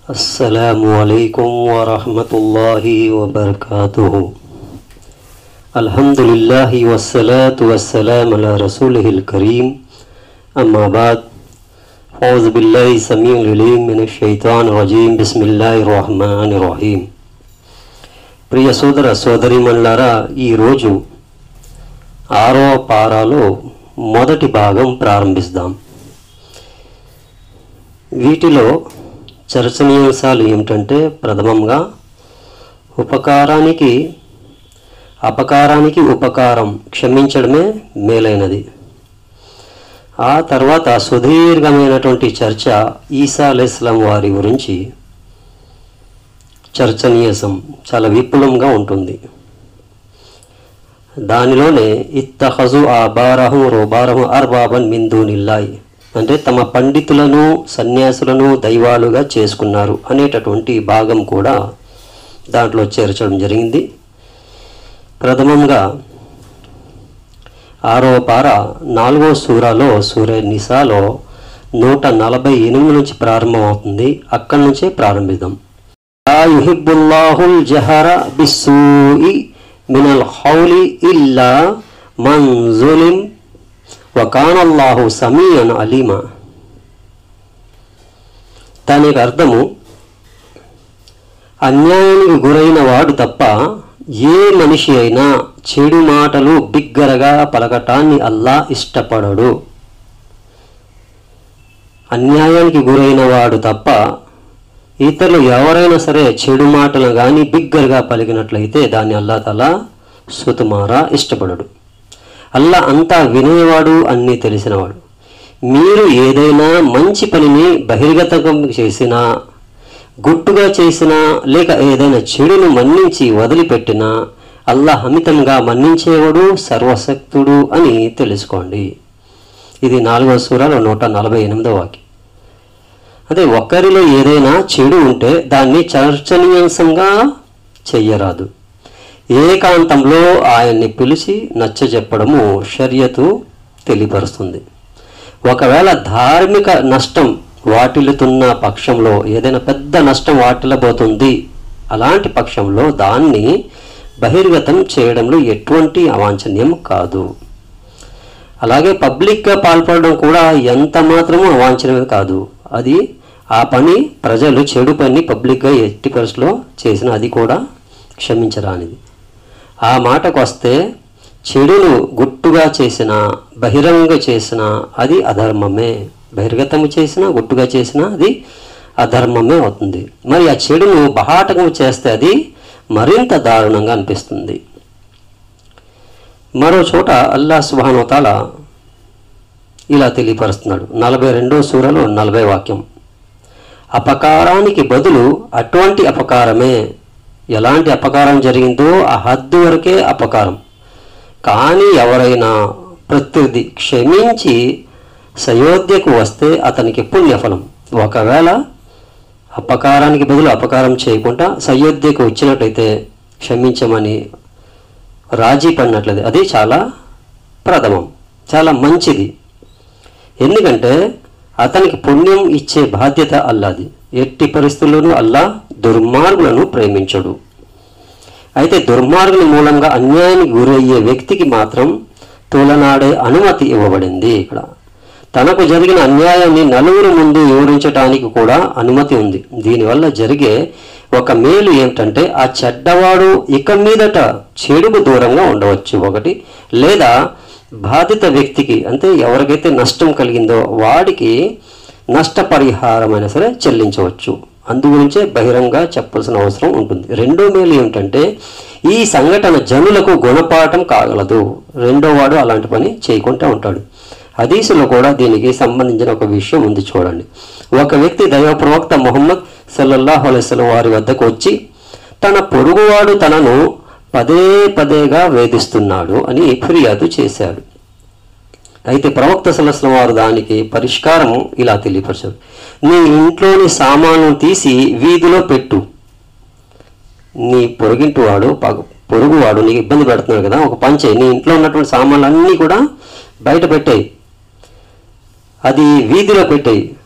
السلام عليكم ورحمة الله وبركاته الحمد لله والصلاة والسلام على رسوله الكريم أما بعد أعوذ بالله السميع العليم من الشيطان الرجيم بسم الله الرحمن الرحيم ప్రియ సోదర సోదరిమణులారా ఈరోజు ఆరో పారాలో మొదటి భాగం ప్రారంభిస్తాం వీటిలో చర్చనీయాంశాలు ఏమిటంటే ప్రథమంగా ఉపకారానికి అపకారానికి ఉపకారం క్షమించడమే మేలైనది ఆ తర్వాత సుదీర్ఘమైనటువంటి చర్చ ఈసా అలైస్లాం వారి గురించి చర్చనీయసం చాలా విపులంగా ఉంటుంది దానిలోనే ఇత్తహజు ఆ బారహం రోబారహం అర్బాబన్ మిందు నిల్లాయి అంటే తమ పండితులను సన్యాసులను దైవాలుగా చేసుకున్నారు అనేటటువంటి భాగం కూడా దాంట్లో చేర్చడం జరిగింది ప్రథమంగా ఆరో పార నాలుగో సూరాలో సూర్య నిసాలో నూట నలభై ఎనిమిది నుంచి ప్రారంభమవుతుంది అక్కడి నుంచే ప్రారంభిద్దాం లా యుహిబ్బుల్లాహుల్ జహర బిస్సూయి మినల్ హౌలి ఇల్లా మన్ జులిం వకానల్లాహు సమీయన్ అలీమా దానికి అర్థము అన్యాయానికి గురైన వాడు తప్ప ఏ మనిషి అయినా చెడు మాటలు బిగ్గరగా పలకటాన్ని అల్లా ఇష్టపడడు అన్యాయానికి గురైన వాడు తప్ప ఇతరులు ఎవరైనా సరే చెడు మాటలు కానీ బిగ్గరగా పలికినట్లయితే దాన్ని అల్లా తలా సుతుమారా ఇష్టపడడు అల్లా అంతా వినేవాడు అన్నీ తెలిసినవాడు మీరు ఏదైనా మంచి పనిని బహిర్గతం చేసినా గుట్టుగా చేసినా లేక ఏదైనా చెడును మన్నించి వదిలిపెట్టినా అల్లా అమితంగా మన్నించేవాడు సర్వశక్తుడు అని తెలుసుకోండి ఇది నాలుగవ సూరాలో నూట నలభై ఎనిమిదో వాక్యం అదే ఒక్కరిలో ఏదైనా చెడు ఉంటే దాన్ని చర్చనీయాంశంగా చెయ్యరాదు ఏకాంతంలో ఆయన్ని పిలిచి నచ్చ చెప్పడము షర్యతు తెలియపరుస్తుంది ఒకవేళ ధార్మిక నష్టం వాటిల్లుతున్న పక్షంలో ఏదైనా పెద్ద నష్టం వాటిల్లబోతుంది అలాంటి పక్షంలో దాన్ని బహిర్గతం చేయడంలో ఎటువంటి అవాంఛనీయం కాదు అలాగే పబ్లిక్గా పాల్పడడం కూడా ఎంత మాత్రమూ అవాంఛనీయం కాదు అది ఆ పని ప్రజలు చెడు పని పబ్లిక్గా ఎట్టి పరిస్థితిలో చేసిన అది కూడా క్షమించరానిది ఆ మాటకు వస్తే చెడును గుట్టుగా చేసిన బహిరంగ చేసిన అది అధర్మమే బహిర్గతము చేసిన గుట్టుగా చేసిన అది అధర్మమే అవుతుంది మరి ఆ చెడును బహాటకం చేస్తే అది మరింత దారుణంగా అనిపిస్తుంది మరో చోట అల్లా సుబానోతాల ఇలా తెలియపరుస్తున్నాడు నలభై రెండో సూరలో నలభై వాక్యం అపకారానికి బదులు అటువంటి అపకారమే ఎలాంటి అపకారం జరిగిందో ఆ హద్దు వరకే అపకారం కానీ ఎవరైనా ప్రత్యర్థి క్షమించి సయోధ్యకు వస్తే అతనికి పుణ్యఫలం ఒకవేళ అపకారానికి బదులు అపకారం చేయకుండా సయోధ్యకు వచ్చినట్లయితే క్షమించమని రాజీ పడినట్లయితే అది చాలా ప్రథమం చాలా మంచిది ఎందుకంటే అతనికి పుణ్యం ఇచ్చే బాధ్యత అల్లాది ఎట్టి పరిస్థితుల్లోనూ అల్లా దుర్మార్గులను ప్రేమించడు అయితే దుర్మార్గుని మూలంగా అన్యాయానికి గురయ్యే వ్యక్తికి మాత్రం తూలనాడే అనుమతి ఇవ్వబడింది ఇక్కడ తనకు జరిగిన అన్యాయాన్ని నలుగురు ముందు వివరించడానికి కూడా అనుమతి ఉంది దీనివల్ల జరిగే ఒక మేలు ఏమిటంటే ఆ చెడ్డవాడు ఇక మీదట చెడుకు దూరంగా ఉండవచ్చు ఒకటి లేదా బాధిత వ్యక్తికి అంటే ఎవరికైతే నష్టం కలిగిందో వాడికి నష్టపరిహారమైనా సరే చెల్లించవచ్చు అందు గురించే బహిరంగ చెప్పాల్సిన అవసరం ఉంటుంది రెండో మేలు ఏమిటంటే ఈ సంఘటన జనులకు గుణపాఠం కాగలదు రెండో వాడు అలాంటి పని చేయకుండా ఉంటాడు హదీసులో కూడా దీనికి సంబంధించిన ఒక విషయం ఉంది చూడండి ఒక వ్యక్తి దైవ ప్రవక్త మొహమ్మద్ సల్లల్లాహు అలైస్లం వారి వద్దకు వచ్చి తన పొరుగువాడు తనను పదే పదేగా వేధిస్తున్నాడు అని ఫిర్యాదు చేశాడు అయితే ప్రవక్త సలస్లం వారు దానికి పరిష్కారం ఇలా తెలియపరిచారు నీ ఇంట్లోని సామాను తీసి వీధిలో పెట్టు నీ పొరుగింటి వాడు పగ- పొరుగువాడు నీకు ఇబ్బంది పెడుతున్నాడు కదా ఒక పని చేయి నీ ఇంట్లో ఉన్నటువంటి సామాన్లు అన్నీ కూడా బయట పెట్టాయి అది వీధిలో పెట్టాయి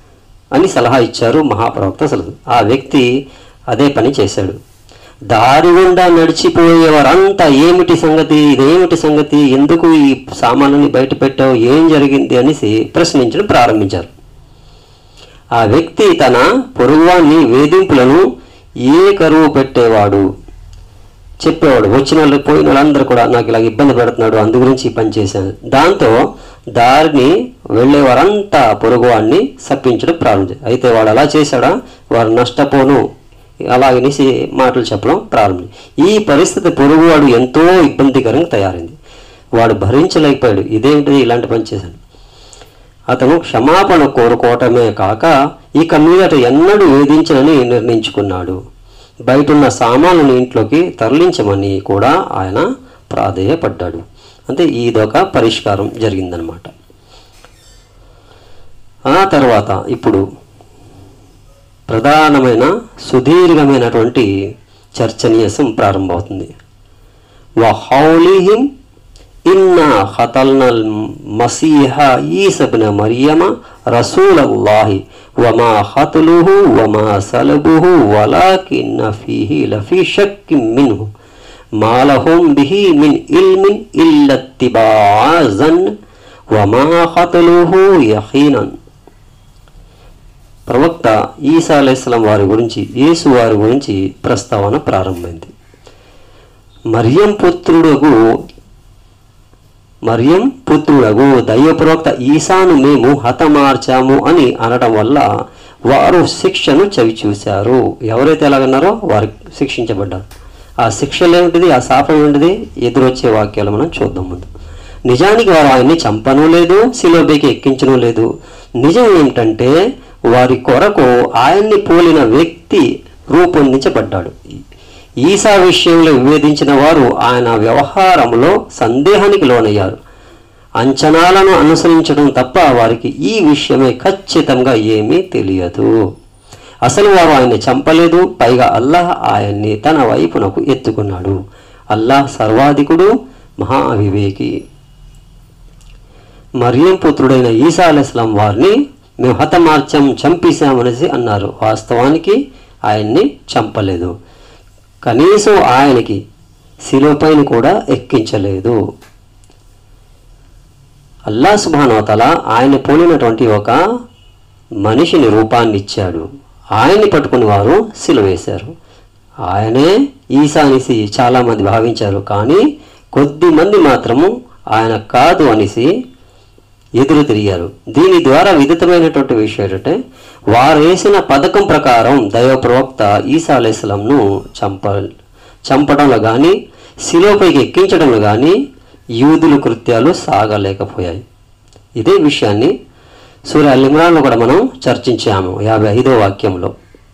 అని సలహా ఇచ్చారు మహాప్రవక్త అసలు ఆ వ్యక్తి అదే పని చేశాడు దారి గుండా నడిచిపోయేవారంతా ఏమిటి సంగతి ఇదేమిటి సంగతి ఎందుకు ఈ సామాన్లని బయట పెట్టావు ఏం జరిగింది అనేసి ప్రశ్నించడం ప్రారంభించారు ఆ వ్యక్తి తన పొరుగువాన్ని వేధింపులను ఏ కరువు పెట్టేవాడు చెప్పేవాడు వచ్చిన వాళ్ళు పోయిన వాళ్ళందరూ కూడా నాకు ఇలా ఇబ్బంది పెడుతున్నాడు అందు గురించి ఈ పని చేశాను దాంతో దారిని వెళ్ళేవారంతా పొరుగువాడిని సప్పించడం ప్రారంభించారు అయితే వాడు అలా చేశాడా వారు నష్టపోను అలాగనేసి మాటలు చెప్పడం ప్రారంభం ఈ పరిస్థితి పొరుగువాడు ఎంతో ఇబ్బందికరంగా తయారైంది వాడు భరించలేకపోయాడు ఇదేమిటి ఇలాంటి పని చేశాను అతను క్షమాపణ కోరుకోవటమే కాక ఇక మీదట ఎన్నడూ వేధించనని నిర్ణయించుకున్నాడు బయట ఉన్న సామాన్లను ఇంట్లోకి తరలించమని కూడా ఆయన ప్రాధేయపడ్డాడు అంటే ఇదొక పరిష్కారం జరిగిందనమాట ఆ తర్వాత ఇప్పుడు ప్రధానమైన సుదీర్ఘమైనటువంటి చర్చనీయసం ప్రారంభమవుతుంది వహౌలిహిం ఇన్నా ఖతల్నల్ మసీహ ఈసబ్న మరియమ రసూలల్లాహి వమా ఖతులుహు వమా సలబుహు వలాకిన్న ఫీహి లఫీ షక్కిం మిన్హు మా లహుం బిహి మిన్ ఇల్మిన్ ఇల్లత్తిబాఅ జన్ వమా ఖతులుహు యఖీనన్ ప్రవక్త ఈసా అలైస్లాం వారి గురించి యేసు వారి గురించి ప్రస్తావన ప్రారంభమైంది మరియం పుత్రుడగు మరియం పుత్రుడగు దైవ ప్రవక్త ఈసాను మేము హతమార్చాము అని అనడం వల్ల వారు శిక్షను చవి చూశారు ఎవరైతే ఎలాగన్నారో వారు శిక్షించబడ్డారు ఆ శిక్షలు ఏమిటిది ఆ శాపం ఏంటిది ఎదురొచ్చే వాక్యాలు మనం చూద్దాం ముందు నిజానికి వారు ఆయన్ని చంపను లేదు శిలోబేకి ఎక్కించను లేదు నిజం ఏమిటంటే వారి కొరకు ఆయన్ని పోలిన వ్యక్తి రూపొందించబడ్డాడు ఈసా విషయంలో వివేదించిన వారు ఆయన వ్యవహారంలో సందేహానికి లోనయ్యారు అంచనాలను అనుసరించడం తప్ప వారికి ఈ విషయమే ఖచ్చితంగా ఏమీ తెలియదు అసలు వారు ఆయన్ని చంపలేదు పైగా అల్లాహ్ ఆయన్ని తన వైపునకు ఎత్తుకున్నాడు అల్లాహ్ సర్వాధికుడు మహావివేకి మరియం పుత్రుడైన ఈసా అలైస్లాం వారిని మేము హతమార్చం చంపేశామనేసి అన్నారు వాస్తవానికి ఆయన్ని చంపలేదు కనీసం ఆయనకి శిలువపైన కూడా ఎక్కించలేదు అల్లా సుభానవతల ఆయన పోలినటువంటి ఒక మనిషిని రూపాన్ని ఇచ్చాడు ఆయన్ని పట్టుకుని వారు సిలువేశారు ఆయనే ఈసా అనేసి చాలామంది భావించారు కానీ కొద్ది మంది మాత్రము ఆయన కాదు అనేసి ఎదురు తిరిగారు దీని ద్వారా విదితమైనటువంటి విషయం ఏంటంటే వారు వేసిన పథకం ప్రకారం దైవ ప్రవక్త ఈసా అలైస్లంను చంప చంపడంలో కానీ శిలోపైకి ఎక్కించడంలో కానీ యూదుల కృత్యాలు సాగలేకపోయాయి ఇదే విషయాన్ని సూర్య అల్లిమ్రాన్లో కూడా మనం చర్చించాము యాభై ఐదో వాక్యంలో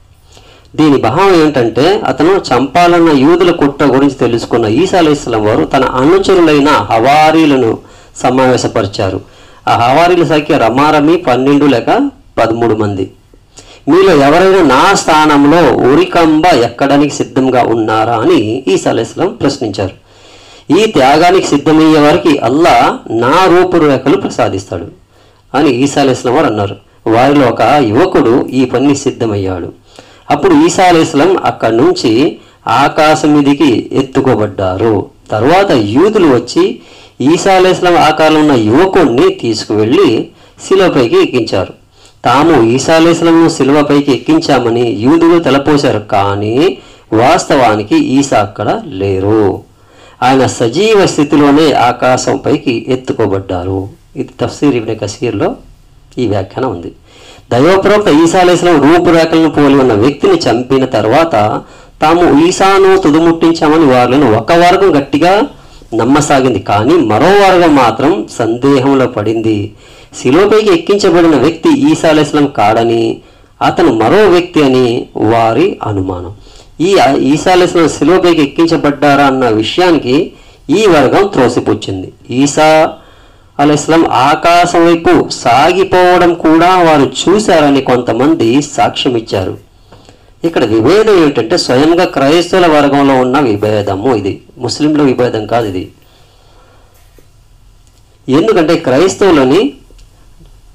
దీని భావం ఏంటంటే అతను చంపాలన్న యూదుల కుట్ర గురించి తెలుసుకున్న ఈసా అలైస్లం వారు తన అనుచరులైన హవారీలను సమావేశపరిచారు ఆ హవారీల సంఖ్య రమారమి పన్నెండు లేక పదమూడు మంది మీలో ఎవరైనా నా స్థానంలో ఉరికంబ ఎక్కడానికి సిద్ధంగా ఉన్నారా అని ఈసా అలైస్లం ప్రశ్నించారు ఈ త్యాగానికి సిద్ధమయ్యే వారికి అల్లా నా రూపురేఖలు ప్రసాదిస్తాడు అని ఈసా అలైస్లం వారు అన్నారు వారిలో ఒక యువకుడు ఈ పని సిద్ధమయ్యాడు అప్పుడు ఈసా అలైస్లం అక్కడి నుంచి ఆకాశం మీదికి ఎత్తుకోబడ్డారు తర్వాత యూదులు వచ్చి ఈసా అలైస్లం ఆకారంలో ఉన్న యువకుడిని తీసుకువెళ్ళి శిలపైకి ఎక్కించారు తాము ఈసా అలైస్లంను శిలువపైకి ఎక్కించామని యూదులు తెలపోశారు కానీ వాస్తవానికి ఈసా అక్కడ లేరు ఆయన సజీవ స్థితిలోనే ఆకాశం పైకి ఎత్తుకోబడ్డారు ఇది తఫ్సీర్ ఇబ్న కసీర్లో ఈ వ్యాఖ్యానం ఉంది దైవప్రవక్త ఈసా అలైస్లం రూపురేఖలను పోలి ఉన్న వ్యక్తిని చంపిన తర్వాత తాము ఈసాను తుదుముట్టించామని వాళ్ళను ఒక వర్గం గట్టిగా నమ్మసాగింది కానీ మరో వర్గం మాత్రం సందేహంలో పడింది శిలోపైకి ఎక్కించబడిన వ్యక్తి ఈసా అలైస్లం కాడని అతను మరో వ్యక్తి అని వారి అనుమానం ఈ ఈసా అలైస్లం శిలోపైకి ఎక్కించబడ్డారా అన్న విషయానికి ఈ వర్గం త్రోసిపుచ్చింది ఈసా అలైస్లం ఆకాశం వైపు సాగిపోవడం కూడా వారు చూశారని కొంతమంది సాక్ష్యం ఇచ్చారు ఇక్కడ విభేదం ఏమిటంటే స్వయంగా క్రైస్తవుల వర్గంలో ఉన్న విభేదము ఇది ముస్లింల విభేదం కాదు ఇది ఎందుకంటే క్రైస్తవులని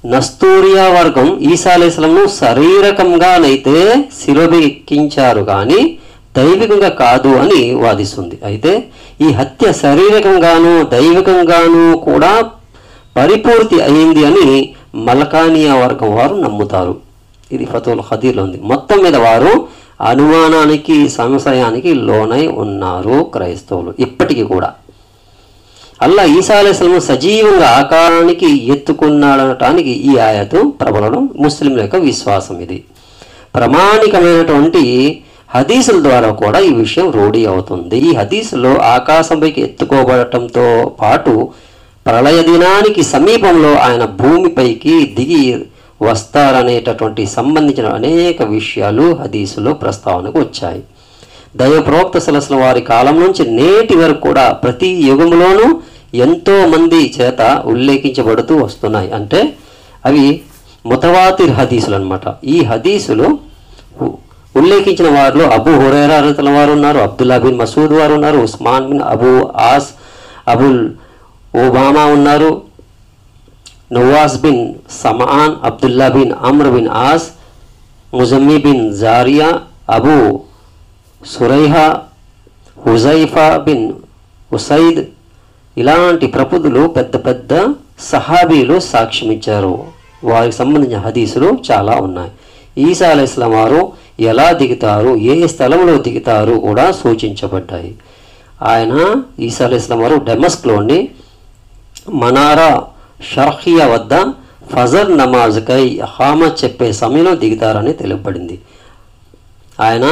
నస్తూరియా వర్గం ఈసాలేసలను శారీరకంగానైతే శిరోబెక్కించారు కానీ దైవికంగా కాదు అని వాదిస్తుంది అయితే ఈ హత్య శారీరకంగాను దైవికంగాను కూడా పరిపూర్తి అయింది అని మలకానియా వర్గం వారు నమ్ముతారు ఇది ఫతుల్ ఖదీర్లో ఉంది మొత్తం మీద వారు అనుమానానికి సంశయానికి లోనై ఉన్నారు క్రైస్తవులు ఇప్పటికీ కూడా అల్లా ఈసా అలైస్లం సజీవంగా ఆకారానికి ఎత్తుకున్నాడనటానికి ఈ ఆయతు ప్రబలడం ముస్లింల యొక్క విశ్వాసం ఇది ప్రామాణికమైనటువంటి హదీసుల ద్వారా కూడా ఈ విషయం రూఢి అవుతుంది ఈ హదీసులో ఆకాశంపైకి ఎత్తుకోబడటంతో పాటు ప్రళయ దినానికి సమీపంలో ఆయన భూమిపైకి దిగి వస్తారనేటటువంటి సంబంధించిన అనేక విషయాలు హదీసులో ప్రస్తావనకు వచ్చాయి దైవ ప్రవక్త సలసల వారి కాలం నుంచి నేటి వరకు కూడా ప్రతి యుగంలోనూ ఎంతో మంది చేత ఉల్లేఖించబడుతూ వస్తున్నాయి అంటే అవి ముతవాతిర్ హదీసులు అనమాట ఈ హదీసులు ఉ- ఉల్లేఖించిన వారిలో అబు హురైరా రతుల వారు ఉన్నారు అబ్దుల్లా బిన్ మసూద్ వారు ఉన్నారు Usman bin Abu Aas Abul Obama ఉన్నారు Nawas bin Saman Abdullah bin Amr bin Aas Muzammi bin Jariya Abu Suraiha Huzaifa bin Usaid ఇలాంటి ప్రబుద్ధులు పెద్ద పెద్ద సహాబీలు సాక్ష్యమిచ్చారు వారికి సంబంధించిన హదీసులు చాలా ఉన్నాయి ఈసా అలైస్లాం వారు ఎలా దిగుతారు ఏ స్థలంలో దిగుతారు కూడా సూచించబడ్డాయి ఆయన ఈసా అలైస్లాం వారు డెమస్క్లోని మనారా షర్హియా వద్ద ఫజర్ నమాజ్కై హామ చెప్పే సమయంలో దిగుతారని తెలుపబడింది ఆయన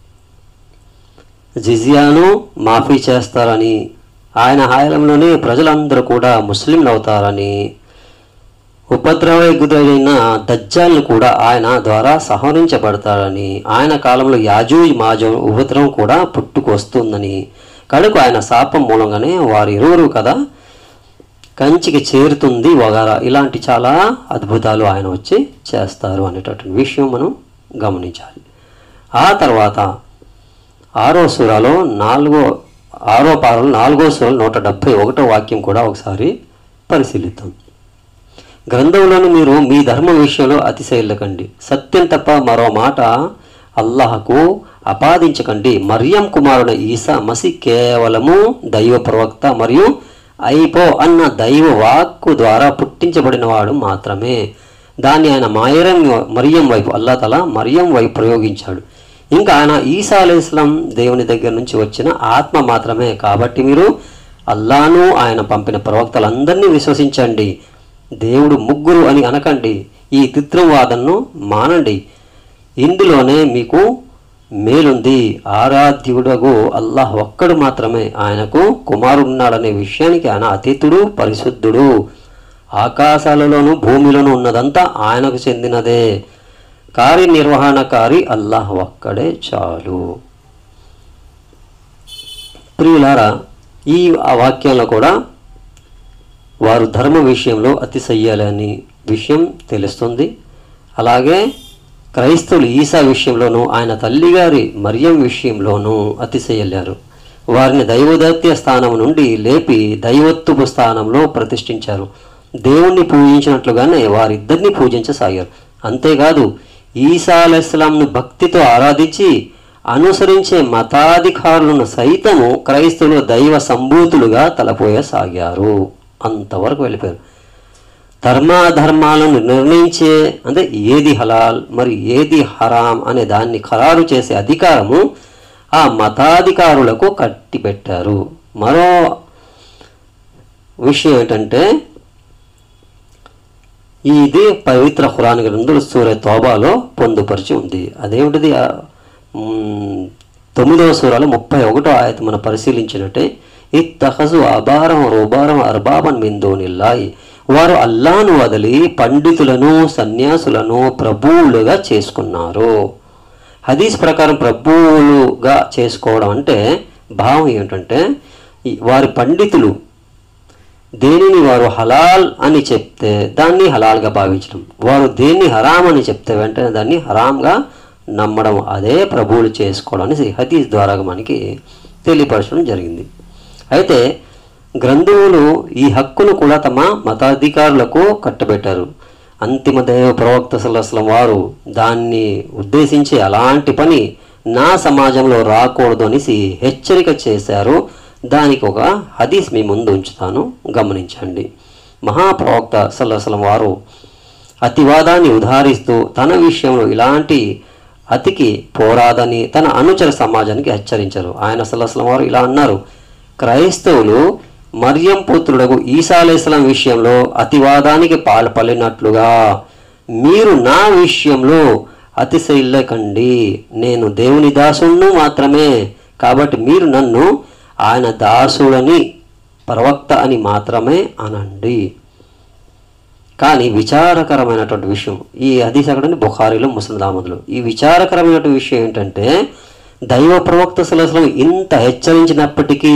జిజియాను మాఫీ చేస్తారని ఆయన హాయంలోనే ప్రజలందరూ కూడా ముస్లింలు అవుతారని ఉపద్రవగురైన దజ్జాలను కూడా ఆయన ద్వారా సంహరించబడతారని ఆయన కాలంలో యాజూజ్ మాజం ఉపద్రవం కూడా పుట్టుకొస్తుందని కడుకు ఆయన శాపం మూలంగానే వారి ఇరువురు కదా కంచికి చేరుతుంది వగరా ఇలాంటి చాలా అద్భుతాలు ఆయన వచ్చి చేస్తారు అనేటటువంటి విషయం మనం గమనించాలి ఆ తర్వాత ఆరో సూరాలో నాలుగో ఆరో పారలో నాలుగో సూరలో నూట డెబ్భై ఒకటో వాక్యం కూడా ఒకసారి పరిశీలిద్దాం గ్రంథంలోని మీరు మీ ధర్మ విషయంలో అతిశయిల్లకండి సత్యం తప్ప మరో మాట అల్లాహకు అపాదించకండి మరియం కుమారుడు ఈసా మసి కేవలము దైవ ప్రవక్త మరియు అయిపో అన్న దైవ వాక్కు ద్వారా పుట్టించబడినవాడు మాత్రమే దాన్ని ఆయన మాయరం మరియం వైపు అల్లా తల మరియం వైపు ప్రయోగించాడు ఇంకా ఆయన ఈసా అలైస్లాం దేవుని దగ్గర నుంచి వచ్చిన ఆత్మ మాత్రమే కాబట్టి మీరు అల్లాను ఆయన పంపిన ప్రవక్తలందరినీ విశ్వసించండి దేవుడు ముగ్గురు అని అనకండి ఈ తిత్రవాదనను మానండి ఇందులోనే మీకు మేలుంది ఆరాధ్యుడగు అల్లాహ్ ఒక్కడు మాత్రమే ఆయనకు కుమారుడున్నాడనే విషయానికి ఆయన అతీతుడు పరిశుద్ధుడు ఆకాశాలలోనూ భూమిలోనూ ఉన్నదంతా ఆయనకు చెందినదే కార్యనిర్వహణకారి అల్లాహ్ ఒక్కడే చాలు ప్రియులారా ఈ ఆ వాక్యంలో కూడా వారు ధర్మ విషయంలో అతిశయ్యాలని విషయం తెలుస్తుంది అలాగే క్రైస్తవులు ఈసా విషయంలోనూ ఆయన తల్లిగారి మరియం విషయంలోనూ అతిశయ్యారు వారిని దైవదత్య స్థానం నుండి లేపి దైవత్వపు స్థానంలో ప్రతిష్ఠించారు దేవుణ్ణి పూజించినట్లుగానే వారిద్దరిని పూజించసాగారు అంతేకాదు ఈసా అలైస్లాంను భక్తితో ఆరాధించి అనుసరించే మతాధికారులను సైతము క్రైస్తవులు దైవ సంభూతులుగా తలపోయసాగారు అంతవరకు వెళ్ళిపోయారు ధర్మాధర్మాలను నిర్ణయించే అంటే ఏది హలాల్ మరి ఏది హరాం అనే దాన్ని ఖరారు చేసే అధికారము ఆ మతాధికారులకు కట్టిపెట్టారు మరో విషయం ఏంటంటే ఇది పవిత్ర ఖురాన్ గ్రంథులు సూర్య తోబాలో పొందుపరిచి ఉంది అదేమిటిది ఆ, మ్, తొమ్మిదవ సూరాలో ముప్పై ఒకటో ఆయత మనం పరిశీలించినట్టే ఇత్తహజు అబారం రుబారం అర్బాబన్ మిందోనిల్లాయి వారు అల్లాను వదిలి పండితులను సన్యాసులను ప్రభువులుగా చేసుకున్నారు హదీస్ ప్రకారం ప్రభువులుగా చేసుకోవడం అంటే భావం ఏమిటంటే ఈ వారి పండితులు దేనిని వారు హలాల్ అని చెప్తే దాన్ని హలాల్గా భావించడం వారు దేన్ని హరాం అని చెప్తే వెంటనే దాన్ని హరాంగా నమ్మడం అదే ప్రభువులు చేసుకోవడం అనేసి హదీస్ ద్వారా మనకి తెలియపరచడం జరిగింది అయితే గ్రంథువులు ఈ హక్కును కూడా తమ మతాధికారులకు కట్టబెట్టారు అంతిమ దైవ ప్రవక్త సల్లస్లం వారు దాన్ని ఉద్దేశించి అలాంటి పని నా సమాజంలో రాకూడదు అనేసి హెచ్చరిక చేశారు దానికి ఒక హదీస్ మీ ముందు ఉంచుతాను గమనించండి మహాప్రవక్త సల్లస్లం వారు అతివాదాన్ని ఉదాహరిస్తూ తన విషయంలో ఇలాంటి అతికి పోరాదని తన అనుచర సమాజానికి హెచ్చరించారు ఆయన సల్లస్లం వారు ఇలా అన్నారు క్రైస్తవులు మరియం పుత్రుడకు ఈసాలేస్లం విషయంలో అతివాదానికి పాల్పడినట్లుగా మీరు నా విషయంలో అతిశయిల్లకండి నేను దేవుని దాసును మాత్రమే కాబట్టి మీరు నన్ను ఆయన దాసుడని ప్రవక్త అని మాత్రమే అనండి కానీ విచారకరమైనటువంటి విషయం ఈ హదీస్ అక్కడని బుఖారీలో ముస్లిం దామదులు ఈ విచారకరమైనటువంటి విషయం ఏంటంటే దైవ ప్రవక్త సలసలం ఇంత హెచ్చరించినప్పటికీ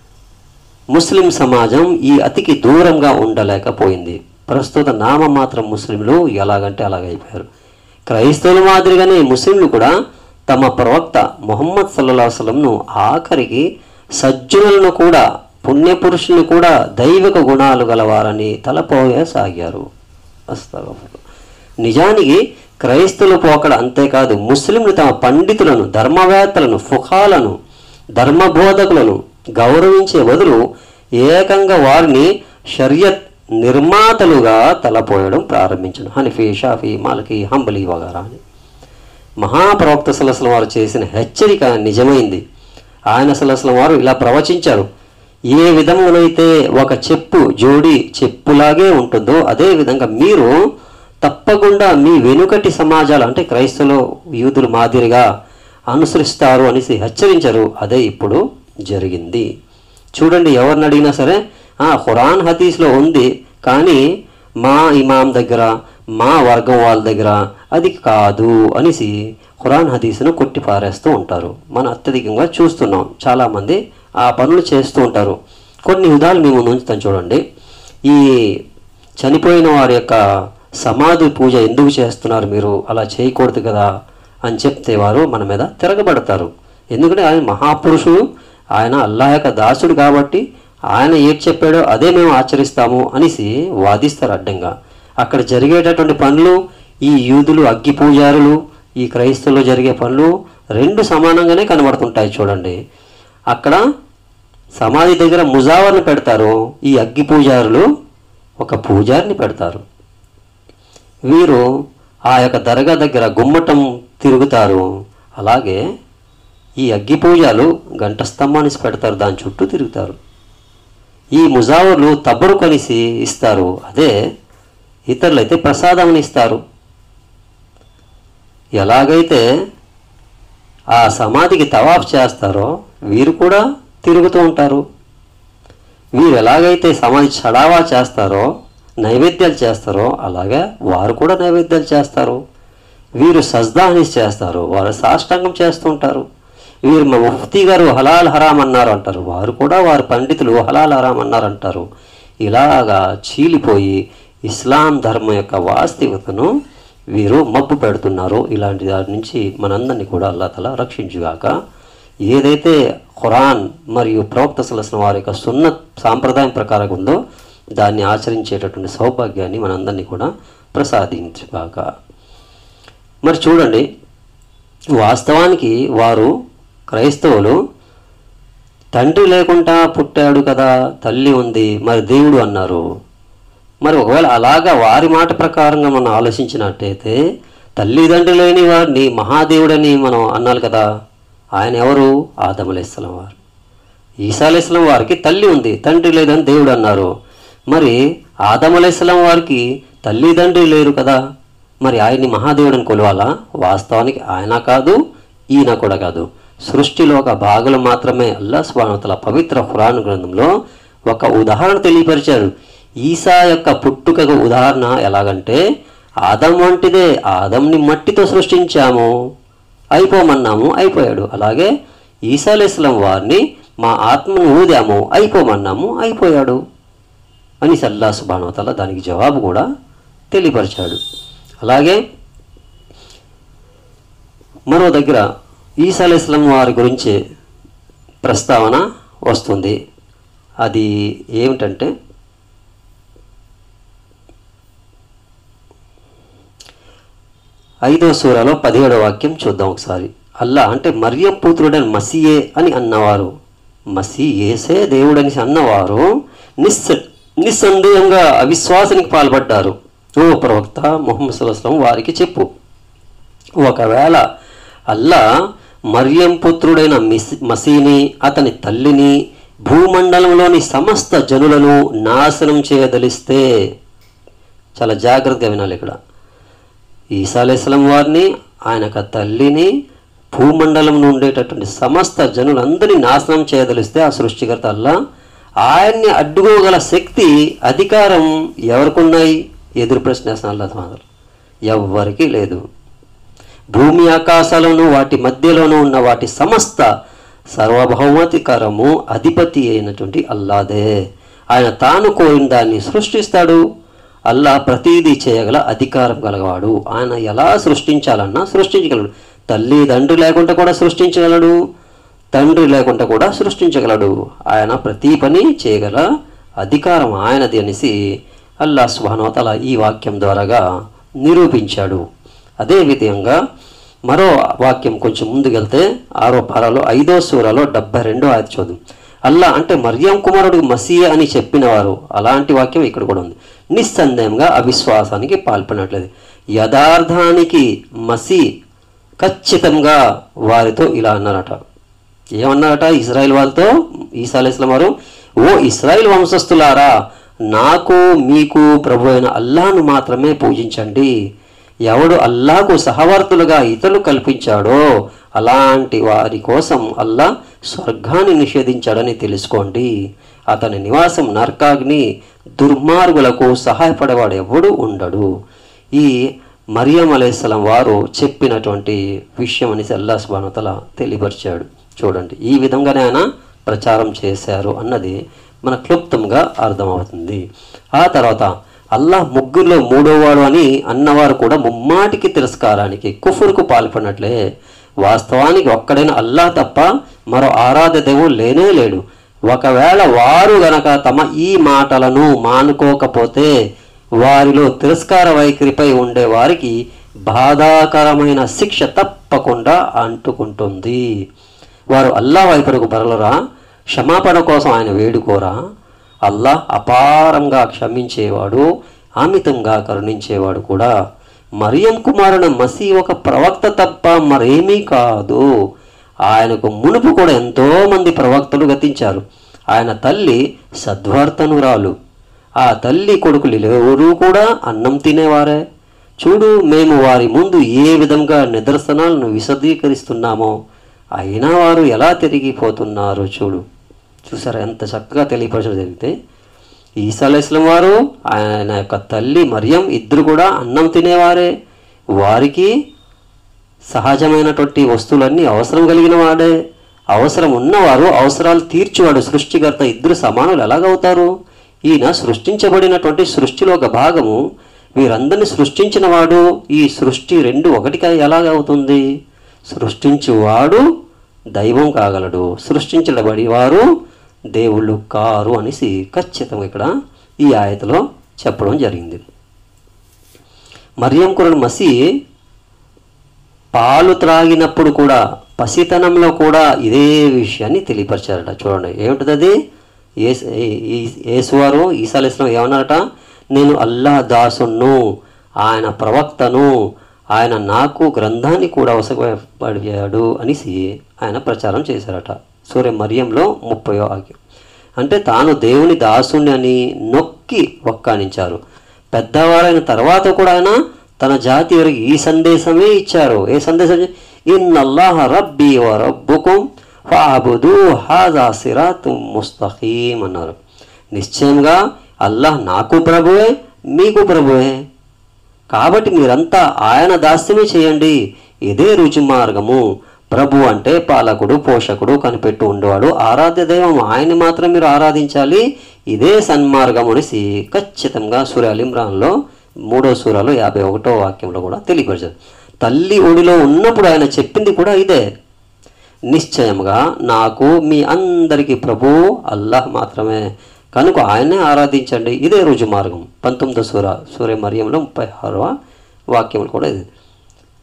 ముస్లిం సమాజం ఈ అతికి దూరంగా ఉండలేకపోయింది ప్రస్తుత నామ మాత్రం ముస్లింలు ఎలాగంటే అలాగైపోయారు క్రైస్తవుల మాదిరిగానే ముస్లింలు కూడా తమ ప్రవక్త మొహమ్మద్ సల్లా వసలంను ఆఖరికి సజ్జనులను కూడా పుణ్యపురుషులను కూడా దైవిక గుణాలు గలవారని తలపోయసాగారు అస్తగఫిరుల్లా. నిజానికి క్రైస్తవుల పోకడ అంతేకాదు ముస్లింలు తమ పండితులను ధర్మవేత్తలను ఫుఖాలను ధర్మబోధకులను గౌరవించే బదులు ఏకంగా వారిని షరియత్ నిర్మాతలుగా తలపోయడం ప్రారంభించను హనిఫీ షాఫీ మాలకి హంబలి వగారా అని మహాప్రవక్త సలసలం వారు చేసిన హెచ్చరిక నిజమైంది ఆయన సలసలం వారు ఇలా ప్రవచించారు ఏ విధమునైతే ఒక చెప్పు జోడి చెప్పులాగే ఉంటుందో అదే విధంగా మీరు తప్పకుండా మీ వెనుకటి సమాజాలు అంటే క్రైస్తవులు యూదులు మాదిరిగా అనుసరిస్తారు అనేసి హెచ్చరించారు అదే ఇప్పుడు జరిగింది చూడండి ఎవరిని అడిగినా సరే "ఆ, ఖురాన్ హదీస్లో ఉంది కానీ మా ఇమాం దగ్గర మా వర్గం వాళ్ళ దగ్గర అది కాదు అనేసి ఖురాన్ హదీస్ను కొట్టి పారేస్తూ ఉంటారు మనం అత్యధికంగా చూస్తున్నాం చాలామంది ఆ పనులు చేస్తూ ఉంటారు కొన్ని ఉదాహరణలు మేము ముందు ఉంచుతాం చూడండి ఈ చనిపోయిన వారి యొక్క సమాధి పూజ ఎందుకు చేస్తున్నారు మీరు అలా చేయకూడదు కదా అని చెప్తే వారు మన మీద తిరగబడతారు ఎందుకంటే ఆయన మహాపురుషుడు ఆయన అల్లా యొక్క దాసుడు కాబట్టి ఆయన ఏది చెప్పాడో అదే మేము ఆచరిస్తాము అనేసి వాదిస్తారు అడ్డంగా అక్కడ జరిగేటటువంటి పనులు ఈ యూదులు అగ్గి పూజారులు ఈ క్రైస్తవులు జరిగే పనులు రెండు సమానంగానే కనబడుతుంటాయి చూడండి అక్కడ సమాధి దగ్గర ముజావర్ని పెడతారు ఈ అగ్గి పూజారులు ఒక పూజారిని పెడతారు వీరు ఆ యొక్క దర్గా దగ్గర గుమ్మటం తిరుగుతారు అలాగే ఈ అగ్గి పూజలు గంట స్తంభాన్ని పెడతారు దాని చుట్టూ తిరుగుతారు ఈ ముజావర్లు తబ్బరు కొనిసి ఇస్తారు అదే ఇతరులైతే ప్రసాదం ఇస్తారు ఎలాగైతే ఆ సమాధికి తవాఫ్ చేస్తారో వీరు కూడా తిరుగుతూ ఉంటారు వీరు ఎలాగైతే సమాధి చడావా చేస్తారో నైవేద్యాలు చేస్తారో అలాగే వారు కూడా నైవేద్యాలు చేస్తారు వీరు సజ్దాహనిస్ చేస్తారు వారు సాష్టాంగం చేస్తుంటారు వీరు మా ముఫ్తీ గారు హలాల్ హరాం అన్నారు అంటారు వారు కూడా వారి పండితులు హలాల్ హరాం అన్నారు అంటారు ఇలాగా చీలిపోయి ఇస్లాం ధర్మం యొక్క వాస్తవికతను వీరు మబ్బు పెడుతున్నారు ఇలాంటి దాని నుంచి మనందరినీ కూడా అల్లా తల రక్షించుగాక ఏదైతే ఖురాన్ మరియు ప్రవక్త సలసిన వారి యొక్క సున్నత్ సాంప్రదాయం ప్రకారం ఉందో దాన్ని ఆచరించేటటువంటి సౌభాగ్యాన్ని మనందరినీ కూడా ప్రసాదించుగాక మరి చూడండి వాస్తవానికి వారు క్రైస్తవులు తండ్రి లేకుండా పుట్టాడు కదా తల్లి ఉంది మరి దేవుడు అన్నారు మరి ఒకవేళ అలాగా వారి మాట ప్రకారంగా మనం ఆలోచించినట్టయితే తల్లిదండ్రులు లేని వారిని మహాదేవుడని మనం అన్నాలి కదా ఆయన ఎవరు ఆదములేస్లం వారు ఈసాలేస్లం వారికి తల్లి ఉంది తండ్రి లేదని దేవుడు అన్నారు మరి ఆదమలేస్లం వారికి తల్లిదండ్రి లేరు కదా మరి ఆయన్ని మహాదేవుడని కొలవాలా వాస్తవానికి ఆయన కాదు ఈయన కూడా కాదు సృష్టిలో ఒక భాగులు మాత్రమే అల్లా స్వానతల పవిత్ర పురాణ గ్రంథంలో ఒక ఉదాహరణ తెలియపరిచారు ఈసా యొక్క పుట్టుకకు ఉదాహరణ ఎలాగంటే ఆదం వంటిదే ఆదంని మట్టితో సృష్టించాము అయిపోమన్నాము అయిపోయాడు అలాగే ఈసాలేస్లం వారిని మా ఆత్మను ఊదాము అయిపోమన్నాము అయిపోయాడు అని సల్లా సుబానవతల దానికి జవాబు కూడా తెలియపరిచాడు అలాగే మరో దగ్గర ఈసాలేస్లం వారి గురించి ప్రస్తావన వస్తుంది అది ఏమిటంటే ఐదో సూరాలో పదిహేడో వాక్యం చూద్దాం ఒకసారి అల్లా అంటే మరియం పుత్రుడని మసియే అని అన్నవారు మసి ఏసే దేవుడని అన్నవారు నిస్స నిస్సందేహంగా అవిశ్వాసానికి పాల్పడ్డారు ఓ ప్రవక్త ముహమ్మద్ సుల్లాం వారికి చెప్పు ఒకవేళ అల్లా మరియం పుత్రుడైన మిస్ మసీని అతని తల్లిని భూమండలంలోని సమస్త జనులను నాశనం చేయదలిస్తే చాలా జాగ్రత్తగా వినాలి ఇక్కడ ఈసా అలైస్లం వారిని ఆయన యొక్క తల్లిని భూమండలంలో ఉండేటటువంటి సమస్త జనులందరినీ నాశనం చేయదలిస్తే ఆ సృష్టికర్త అల్లా ఆయన్ని అడ్డుకోగల శక్తి అధికారం ఎవరికున్నాయి ఎదురు ప్రశ్న వేసిన అల్లా మాత్రం ఎవ్వరికీ లేదు భూమి ఆకాశాలను వాటి మధ్యలోనూ ఉన్న వాటి సమస్త సర్వభౌమాధికారము అధిపతి అయినటువంటి అల్లాదే ఆయన తాను కోరిన దాన్ని సృష్టిస్తాడు అల్లా ప్రతీదీ చేయగల అధికారం గలవాడు ఆయన ఎలా సృష్టించాలన్నా సృష్టించగలడు తల్లి తండ్రి లేకుండా కూడా సృష్టించగలడు తండ్రి లేకుండా కూడా సృష్టించగలడు ఆయన ప్రతి పని చేయగల అధికారం ఆయనది అనేసి అల్లా సుభానోతల ఈ వాక్యం ద్వారాగా నిరూపించాడు అదే విధంగా మరో వాక్యం కొంచెం ముందుకెళ్తే ఆరో పారాలో ఐదో సూరాలో డెబ్బై రెండో ఆయన చూద్దాం అల్లా అంటే మరియం కుమారుడు మసీయ అని చెప్పినవారు అలాంటి వాక్యం ఇక్కడ కూడా ఉంది నిస్సందేహంగా అవిశ్వాసానికి పాల్పడినట్లేదు యథార్థానికి మసీ ఖచ్చితంగా వారితో ఇలా అన్నారట ఏమన్నారట ఇస్రాయిల్ వాళ్ళతో ఈసా ఇస్లాం వారు ఓ ఇస్రాయిల్ వంశస్థులారా నాకు మీకు ప్రభు అయిన అల్లాను మాత్రమే పూజించండి ఎవడు అల్లాకు సహవర్తులుగా ఇతరులు కల్పించాడో అలాంటి వారి కోసం అల్లా స్వర్గాన్ని నిషేధించాడని తెలుసుకోండి అతని నివాసం నరకాగ్ని దుర్మార్గులకు సహాయపడేవాడు ఎవడు ఉండడు ఈ మరియం అలైస్లాం వారు చెప్పినటువంటి విషయం అనేసి అల్లా సుబానతల తెలియపరిచాడు చూడండి ఈ విధంగానే ఆయన ప్రచారం చేశారు అన్నది మన క్లుప్తంగా అర్థమవుతుంది ఆ తర్వాత అల్లాహ్ ముగ్గురులో మూడోవాడు అని అన్నవారు కూడా ముమ్మాటికి తిరస్కారానికి కుఫురుకు పాల్పడినట్లే వాస్తవానికి ఒక్కడైన అల్లా తప్ప మరో ఆరాధ్య దేవుడు లేనే లేడు ఒకవేళ వారు గనక తమ ఈ మాటలను మానుకోకపోతే వారిలో తిరస్కార వైఖరిపై ఉండే వారికి బాధాకరమైన శిక్ష తప్పకుండా అంటుకుంటుంది వారు అల్లా వైపునకు బరలరా క్షమాపణ కోసం ఆయన వేడుకోరా అల్లా అపారంగా క్షమించేవాడు అమితంగా కరుణించేవాడు కూడా మరియం కుమారుని మసీ ఒక ప్రవక్త తప్ప మరేమీ కాదు ఆయనకు మునుపు కూడా ఎంతో మంది ప్రవక్తలు గతించారు ఆయన తల్లి సద్వార్తనురాలు ఆ తల్లి కొడుకులు ఎవరూ కూడా అన్నం తినేవారే చూడు మేము వారి ముందు ఏ విధంగా నిదర్శనాలను విశదీకరిస్తున్నామో అయినా వారు ఎలా తిరిగిపోతున్నారో చూడు చూసారా ఎంత చక్కగా తెలియపరచడం జరిగితే ఈసాలేస్లం వారు ఆయన యొక్క తల్లి మరియం ఇద్దరు కూడా అన్నం తినేవారే వారికి సహజమైనటువంటి వస్తువులన్నీ అవసరం కలిగిన వాడే అవసరం ఉన్నవారు అవసరాలు తీర్చువాడు సృష్టికర్త ఇద్దరు సమానులు ఎలాగవుతారు ఈయన సృష్టించబడినటువంటి సృష్టిలో ఒక భాగము వీరందరిని సృష్టించిన వాడు ఈ సృష్టి రెండు ఒకటిగా ఎలాగవుతుంది సృష్టించువాడు దైవం కాగలడు సృష్టించబడి వారు దేవుళ్ళు కారు అనేసి ఖచ్చితంగా ఇక్కడ ఈ ఆయతలో చెప్పడం జరిగింది మరియం కురన్ మసీ పాలు త్రాగినప్పుడు కూడా పసితనంలో కూడా ఇదే విషయాన్ని తెలియపరిచారట చూడండి ఏమిటిది అది యేసువారు ఈసాలేసిన ఏమన్నారట నేను అల్లా దాసును ఆయన ప్రవక్తను ఆయన నాకు గ్రంథాన్ని కూడా అవసరపడియాడు అనేసి ఆయన ప్రచారం చేశారట సూర్య మరియంలో ముప్పయో ఆక్యం అంటే తాను దేవుని దాసుని అని నొక్కి ఒక్కానించారు పెద్దవారైన తర్వాత కూడా ఆయన తన జాతి వారికి ఈ సందేశమే ఇచ్చారు ఏ సందేశం ఇన్నల్లాహ రబ్బీ వ రబ్బుకుం ఫాబుదు హాజా సిరాతు ముస్తఖీం అన్నారు నిశ్చయంగా అల్లాహ్ నాకు ప్రభువే మీకు ప్రభువే కాబట్టి మీరంతా ఆయన దాస్యమే చేయండి ఇదే రుచి మార్గము ప్రభు అంటే పాలకుడు పోషకుడు కనిపెట్టు ఉండేవాడు ఆరాధ్య దైవం ఆయన్ని మాత్రం మీరు ఆరాధించాలి ఇదే సన్మార్గం అనేసి ఖచ్చితంగా సూర్య అలిమ్రాన్లో మూడో సూరాలో యాభై ఒకటో వాక్యంలో కూడా తెలియపరిచారు తల్లి ఒడిలో ఉన్నప్పుడు ఆయన చెప్పింది కూడా ఇదే నిశ్చయముగా నాకు మీ అందరికీ ప్రభు అల్లాహ్ మాత్రమే కనుక ఆయన్నే ఆరాధించండి ఇదే రుజు మార్గం పంతొమ్మిదో సూర సూర్య మరియంలో ముప్పై ఆరవ వాక్యం కూడా ఇది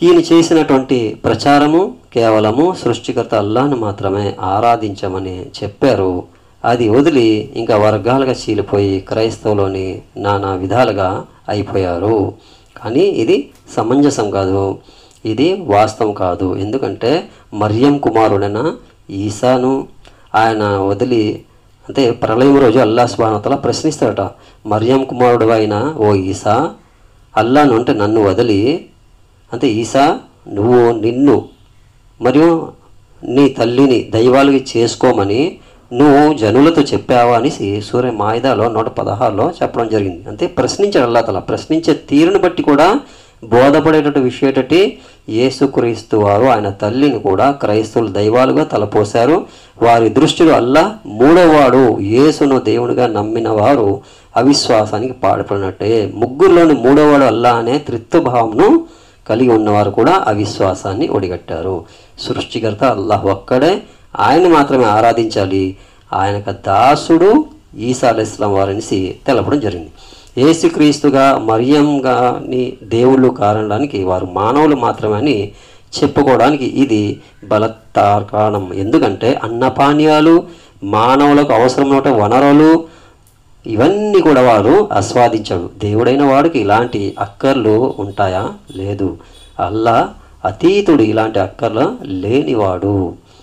ఈయన చేసినటువంటి ప్రచారము కేవలము సృష్టికర్త అల్లాను మాత్రమే ఆరాధించమని చెప్పారు అది వదిలి ఇంకా వర్గాలుగా చీలిపోయి క్రైస్తవులోని నానా విధాలుగా అయిపోయారు కానీ ఇది సమంజసం కాదు ఇది వాస్తవం కాదు ఎందుకంటే మర్యం కుమారుడైన ఈసాను ఆయన వదిలి అంటే ప్రళయం రోజు అల్లా స్వానతల ప్రశ్నిస్తాడట మర్యం కుమారుడు అయిన ఓ ఈసా అల్లాను అంటే నన్ను వదిలి అంటే ఈసా నువ్వు నిన్ను మరియు నీ తల్లిని దైవాలకి చేసుకోమని నువ్వు జనులతో చెప్పావా అనేసి సూర్య మాయిదాలో నూట పదహారులో చెప్పడం జరిగింది అంటే ప్రశ్నించాడు అల్లా తల ప్రశ్నించే తీరుని బట్టి కూడా బోధపడేటట్టు విషయటటి యేసుక్రీస్తు వారు ఆయన తల్లిని కూడా క్రైస్తవులు దైవాలుగా తలపోశారు వారి దృష్టిలో అల్లా మూడోవాడు యేసును దేవునిగా నమ్మిన వారు అవిశ్వాసానికి పాడుపడినట్టే ముగ్గురులోని మూడోవాడు అల్లా అనే త్రిత్వభావంను కలిగి ఉన్నవారు కూడా అవిశ్వాసాన్ని ఒడిగట్టారు సృష్టికర్త అల్లాహ్ ఒక్కడే ఆయన మాత్రమే ఆరాధించాలి ఆయనకు దాసుడు ఈసా అలైస్లాం వారనిసి తెలపడం జరిగింది ఏసుక్రీస్తుగా మరియంగాని దేవుళ్ళు కారణడానికి వారు మానవులు మాత్రమే అని చెప్పుకోవడానికి ఇది బలత్కారణం ఎందుకంటే అన్నపానీయాలు మానవులకు అవసరమైన వనరులు ఇవన్నీ కూడా వారు ఆస్వాదించాడు దేవుడైన వాడికి ఇలాంటి అక్కర్లు ఉంటాయా లేదు అల్లా అతీతుడు ఇలాంటి అక్కర్లు లేనివాడు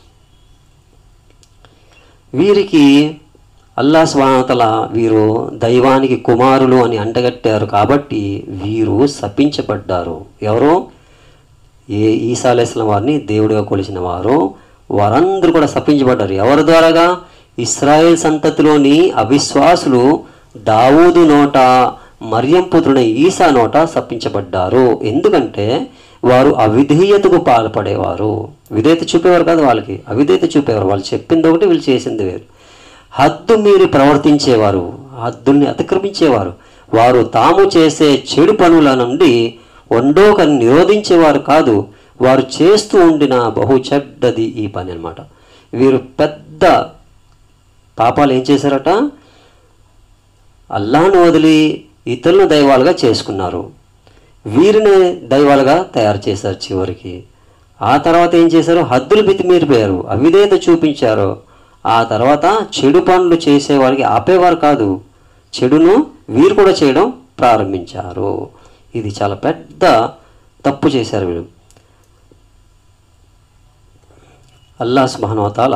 వీరికి అల్లా స్వాతల వీరు దైవానికి కుమారులు అని అంటగట్టారు కాబట్టి వీరు శపించబడ్డారు ఎవరు ఏ ఈసాలేసిన వారిని దేవుడిగా కొలిచిన వారు వారందరూ కూడా శపించబడ్డారు ఎవరి ద్వారాగా ఇస్రాయేల్ సంతతిలోని అవిశ్వాసులు దావూదు నోట మరియం పుత్రుడైన ఈసా నోట శపించబడ్డారు ఎందుకంటే వారు అవిధేయతకు పాల్పడేవారు విధేయత చూపేవారు కాదు వాళ్ళకి అవిధేయత చూపేవారు వాళ్ళు చెప్పింది ఒకటి వీళ్ళు చేసింది వేరు హద్దు మీరు ప్రవర్తించేవారు హద్దుల్ని అతిక్రమించేవారు వారు తాము చేసే చెడు పనుల నుండి వండోకని నిరోధించేవారు కాదు వారు చేస్తూ ఉండిన బహు చెడ్డది ఈ పని అన్నమాట వీరు పెద్ద పాపాలు ఏం చేశారట అల్లాను వదిలి ఇతరులను దైవాలుగా చేసుకున్నారు వీరిని దైవాలుగా తయారు చేశారు చివరికి ఆ తర్వాత ఏం చేశారు హద్దులు మితిమీరిపోయారు అవిధేయత చూపించారు ఆ తర్వాత చెడు పనులు చేసేవారికి ఆపేవారు కాదు చెడును వీరు కూడా చేయడం ప్రారంభించారు ఇది చాలా పెద్ద తప్పు చేశారు వీరు అల్లా సుబానవతాల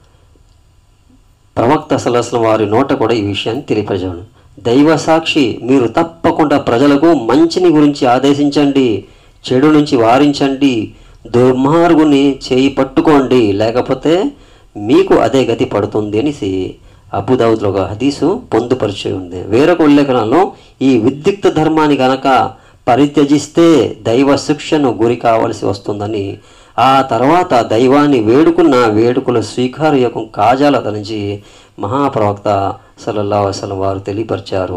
ప్రవక్త సలసల వారి నోట కూడా ఈ విషయాన్ని తెలియపరచాడు దైవ సాక్షి మీరు తప్పకుండా ప్రజలకు మంచిని గురించి ఆదేశించండి చెడు నుంచి వారించండి దుర్మార్గుని చేయి పట్టుకోండి లేకపోతే మీకు అదే గతి పడుతుంది అనేసి అబుదావుద్లో ఒక హదీసు పొందుపరిచి ఉంది వేరొక ఉల్లేఖనంలో ఈ విద్యుక్త ధర్మాన్ని గనక పరిత్యజిస్తే దైవ శిక్షను గురి కావలసి వస్తుందని ఆ తర్వాత దైవాన్ని వేడుకున్న వేడుకల స్వీకారయోగం కాజాల నుంచి మహాప్రవక్త సల్లల్లా వసలం వారు తెలియపరిచారు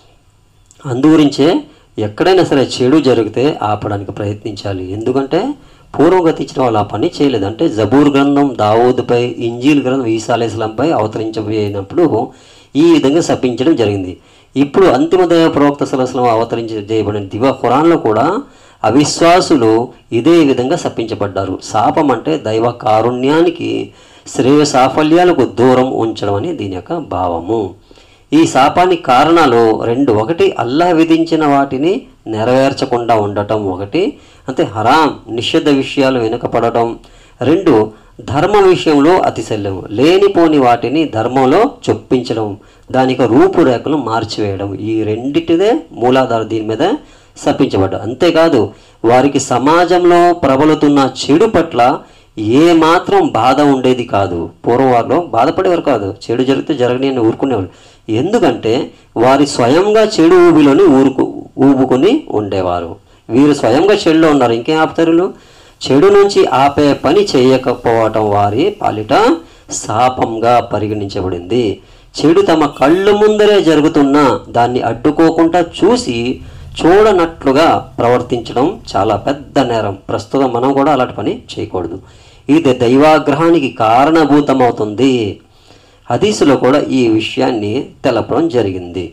అందుగురించే ఎక్కడైనా సరే చెడు జరిగితే ఆపడానికి ప్రయత్నించాలి ఎందుకంటే పూర్వం గతించిన వాళ్ళు ఆ పని చేయలేదు అంటే జబూర్ గ్రంథం దావూదుపై ఇంజీల్ గ్రంథం ఈసాలేస్లంపై అవతరించబోయినప్పుడు ఈ విధంగా శపించడం జరిగింది ఇప్పుడు అంతిమ దైవ ప్రవక్త సలస్లం అవతరించి చేయబడిన దివ ఖురాన్లో కూడా అవిశ్వాసులు ఇదే విధంగా శపించబడ్డారు శాపం అంటే దైవ కారుణ్యానికి శ్రేయ సాఫల్యాలకు దూరం ఉంచడం అని దీని యొక్క భావము ఈ శాపానికి కారణాలు రెండు ఒకటి అల్లా విధించిన వాటిని నెరవేర్చకుండా ఉండటం ఒకటి అంటే హరాం నిషిద్ధ విషయాలు వెనుకపడటం రెండు ధర్మ విషయంలో అతిశల్యం లేనిపోని వాటిని ధర్మంలో చొప్పించడం దానికి రూపురేఖలు మార్చివేయడం ఈ రెండిటిదే మూలాధార దీని మీద శపించబడ్డారు అంతేకాదు వారికి సమాజంలో ప్రబలుతున్న చెడు పట్ల ఏ మాత్రం బాధ ఉండేది కాదు పూర్వం వారిలో బాధపడేవారు కాదు చెడు జరిగితే జరగని అని ఊరుకునేవారు ఎందుకంటే వారి స్వయంగా చెడు ఊబిలోని ఊరుకు ఊబుకొని ఉండేవారు వీరు స్వయంగా చెడులో ఉన్నారు ఇంకేం ఆపుతారు వీళ్ళు? చెడు నుంచి ఆపే పని చేయకపోవటం వారి పాలిట శాపంగా పరిగణించబడింది చెడు తమ కళ్ళు ముందరే జరుగుతున్నా దాన్ని అడ్డుకోకుండా చూసి చూడనట్లుగా ప్రవర్తించడం చాలా పెద్ద నేరం ప్రస్తుతం మనం కూడా అలాంటి పని చేయకూడదు ఇది దైవాగ్రహానికి కారణభూతమవుతుంది హదీసులో కూడా ఈ విషయాన్ని తెలపడం జరిగింది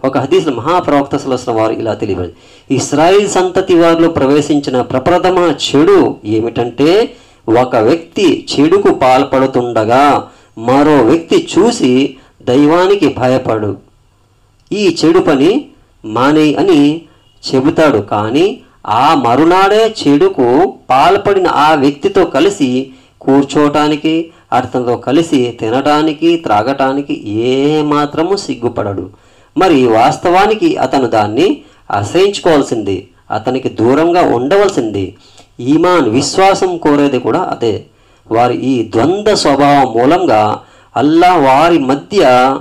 ఒక హదీస్ మహాప్రవక్త సలసిన వారు ఇలా తెలియదు ఇస్రాయిల్ సంతతి వారిలో ప్రవేశించిన ప్రప్రథమ చెడు ఏమిటంటే ఒక వ్యక్తి చెడుకు పాల్పడుతుండగా మరో వ్యక్తి చూసి దైవానికి భయపడు ఈ చెడు పని మానే అని చెబుతాడు కానీ ఆ మరునాడే చెడుకు పాల్పడిన ఆ వ్యక్తితో కలిసి కూర్చోటానికి అతనితో కలిసి తినడానికి త్రాగటానికి ఏ మాత్రము సిగ్గుపడడు మరి వాస్తవానికి అతను దాన్ని అసహించుకోవాల్సింది అతనికి దూరంగా ఉండవలసింది ఈమాన్ విశ్వాసం కోరేది కూడా అదే వారి ఈ ద్వంద్వ స్వభావం మూలంగా అల్లా వారి మధ్య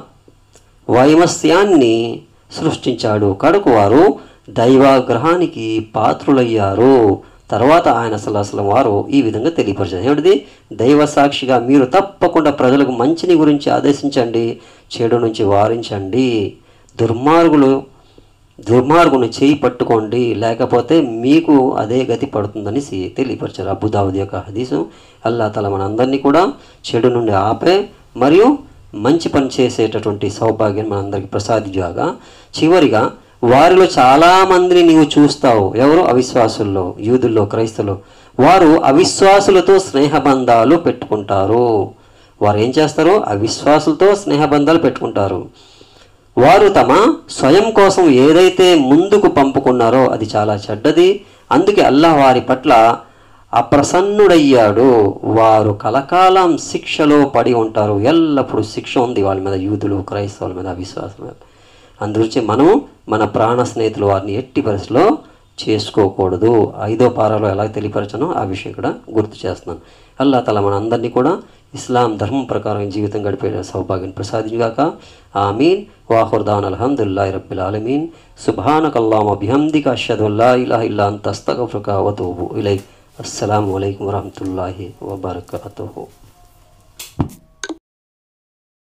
వైమస్యాన్ని సృష్టించాడు కడుకు వారు దైవాగ్రహానికి పాత్రులయ్యారు తర్వాత ఆయన సలహసలం వారు ఈ విధంగా తెలియపరిచారు ఏమిటిది దైవ సాక్షిగా మీరు తప్పకుండా ప్రజలకు మంచిని గురించి ఆదేశించండి చెడు నుంచి వారించండి దుర్మార్గులు దుర్మార్గుని చేయి పట్టుకోండి లేకపోతే మీకు అదే గతి పడుతుందనేసి తెలియపరిచారు అబుదావుద్ యొక్క హదీసు అల్లా తల మనందరినీ కూడా చెడు నుండి ఆపే మరియు మంచి పని చేసేటటువంటి సౌభాగ్యం మనందరికీ ప్రసాదించాగా చివరిగా వారిలో చాలామందిని నీవు చూస్తావు ఎవరు అవిశ్వాసుల్లో యూదుల్లో క్రైస్తవులు వారు అవిశ్వాసులతో స్నేహబంధాలు పెట్టుకుంటారు వారు ఏం చేస్తారు అవిశ్వాసులతో స్నేహబంధాలు పెట్టుకుంటారు వారు తమ స్వయం కోసం ఏదైతే ముందుకు పంపుకున్నారో అది చాలా చెడ్డది అందుకే అల్లాహ్ వారి పట్ల అప్రసన్నుడయ్యాడు వారు కలకాలం శిక్షలో పడి ఉంటారు ఎల్లప్పుడూ శిక్ష ఉంది వాళ్ళ మీద యూదులు క్రైస్తవుల మీద అవిశ్వాసం మీద అందుగురించి మనం మన ప్రాణ స్నేహితులు వారిని ఎట్టి పరిస్థితిలో చేసుకోకూడదు ఐదో పారాలో ఎలా తెలియపరచనో ఆ విషయం కూడా గుర్తు చేస్తున్నాను అల్లా తల మన అందరినీ కూడా ఇస్లాం ధర్మం ప్రకారం జీవితం గడిపే సౌభాగ్యం ప్రసాదించాక ఆమీన్ వాహుర్దాన్ అల్హమ్దుల్లా రబ్బిల్ ఆలమీన్ సుభానకల్లామ బిహమ్దిక అషదుల్లా ఇలాహ ఇల్లా అంత అస్తగఫ్రుక వతూబు ఇలై అస్సలం అయికం వరహమతుల్లాహి వబర్కాతుహు